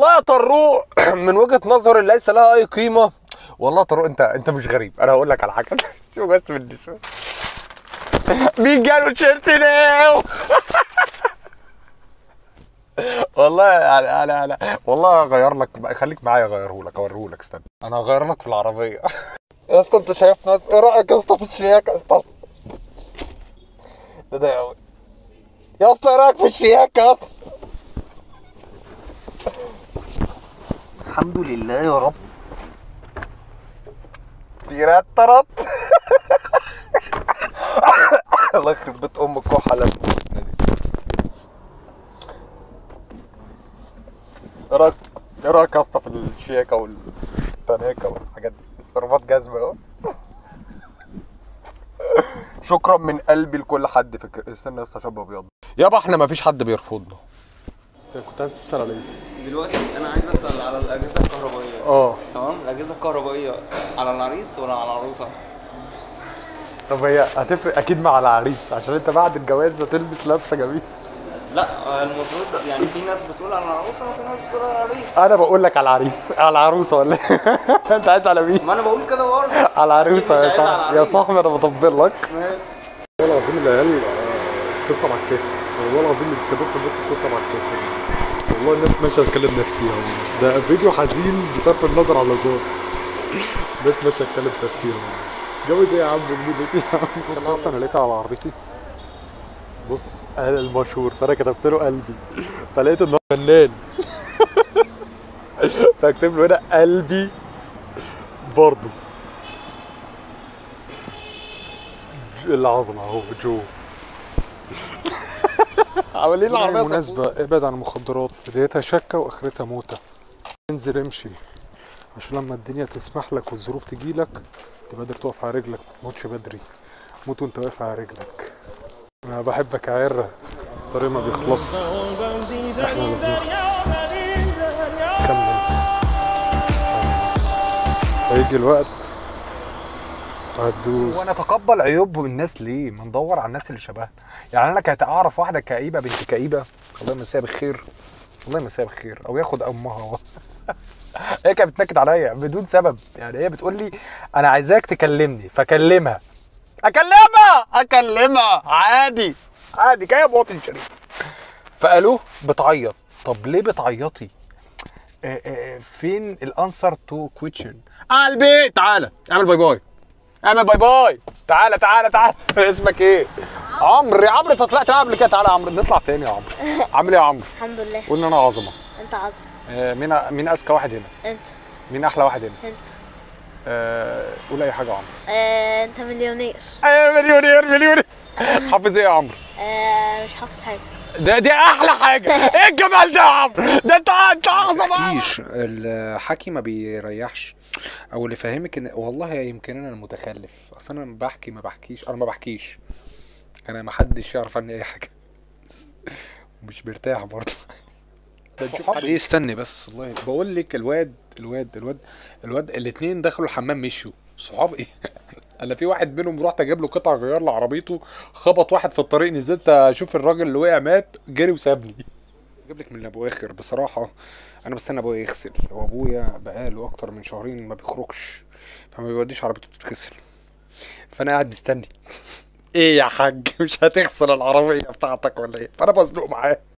والله يا طروق من وجهه نظري ليس لها اي قيمه والله يا طروق انت انت مش غريب انا هقول لك على حاجه سيبك بس من النسوان مين جاله تيشيرت ناو والله انا انا انا والله هغير لك خليك معايا اغيره لك اوريه لك استنى انا هغير لك في العربيه يا اسطى انت شايف ناس ايه رايك يا اسطى في الشياكه يا اسطى ده ده قوي يا اسطى ايه رايك في الشياكه يا اسطى الحمد لله يا رب تيرات ترات الله يخرب بيت امك كحله ايه رايك ايه رايك يا اسطى في الشياكه والتناكه والحاجات دي السربات جزمه اهو شكرا من قلبي لكل حد فكر استنى يا اسطى شاب ابيض يابا احنا ما فيش حد بيرفضنا انت كنت عايز تسال على ايه؟ دلوقتي انا عايز اسال على الاجهزه الكهربائيه اه تمام الاجهزه الكهربائيه على العريس ولا على العروسه طب هي هتفرق اكيد مع العريس عشان انت بعد الجواز هتلبس لبسه جميله لا آه، المفروض يعني في ناس بتقول على العروسه وفي ناس بتقول على العريس انا بقول لك على العريس على العروسه ولا إيه؟ انت عايز على مين؟ ما انا بقول كده برضه على العروسه مش يا عايز على صاحبي يا العريس. صاحبي انا بطبل لك ماشي والله العظيم العيال بتصعب على الكافر والله العظيم الشباب في الناس بتصعب على الكافر والله الناس ماشيه تكلم نفسيها ده فيديو حزين بصرف النظر على ذوق الناس ماشيه تكلم نفسيها جوز ايه يا عم ابني بس يا عم بص اصلا انا لقيتها على عربيتي بص قال المشهور فانا كتبت له قلبي فلقيت انه فنان فاكتب له هنا قلبي برضه العظمه اهو جو عاملين العربيه مناسبة ابعد عن المخدرات بدايتها شكة واخرتها موتة انزل امشي عشان لما الدنيا تسمح لك والظروف تجي لك تبقى قادر تقف على رجلك ما تموتش بدري موت وانت واقف على رجلك انا بحبك يا عرة الطريق ما بيخلص احنا اللي بنخلص كمل استنى هيجي الوقت هتدوس ونتقبل عيوب الناس ليه؟ ما ندور على الناس اللي شبهنا يعني انا كانت اعرف واحده كئيبه بنت كئيبه الله يمسيها بالخير الله يمسيها بالخير او ياخد امها هي كانت بتنكد عليا بدون سبب يعني هي بتقول لي انا عايزاك تكلمني فكلمها اكلمها اكلمها عادي عادي جايه مواطن شريف فقالوا بتعيط طب ليه بتعيطي آه، آه، فين الانسر تو كويتشن قلبي تعالى اعمل باي باي اعمل باي باي تعالى تعالى تعالى اسمك ايه عمرو يا عمرو انت طلعت قبل كده تعالى يا عمرو نطلع تاني يا عمرو عامل ايه يا عمرو الحمد لله قول لي انا عظمه انت عظم آه، مين مين اذكى واحد هنا انت مين احلى واحد هنا انت آه، قول اي حاجه يا عمرو آه، انت مليونير ايوه مليونير مليونير حافظ ايه يا عمرو آه، مش حافظ حاجه ده دي احلى حاجه ايه الجمال ده يا عمرو ده انت انت اعظم بحكيش الحكي ما بيريحش او اللي فاهمك ان والله يمكن انا المتخلف اصل انا بحكي ما بحكيش انا ما بحكيش انا ما حدش يعرف عني اي حاجه مش مرتاح برضه صحاب ايه استني بس الله بقول لك الواد الواد الواد الواد الاتنين دخلوا الحمام مشوا صحاب ايه انا في واحد منهم رحت اجيب له قطع غيار لعربيته خبط واحد في الطريق نزلت اشوف الراجل اللي وقع مات جري وسابني اجيب لك من ابو اخر بصراحه انا بستنى ابويا يغسل وابويا بقاله اكتر من شهرين ما بيخرجش فما بيوديش عربيته تتغسل فانا قاعد مستني ايه يا حاج مش هتغسل العربيه بتاعتك ولا ايه فانا بزنق معاه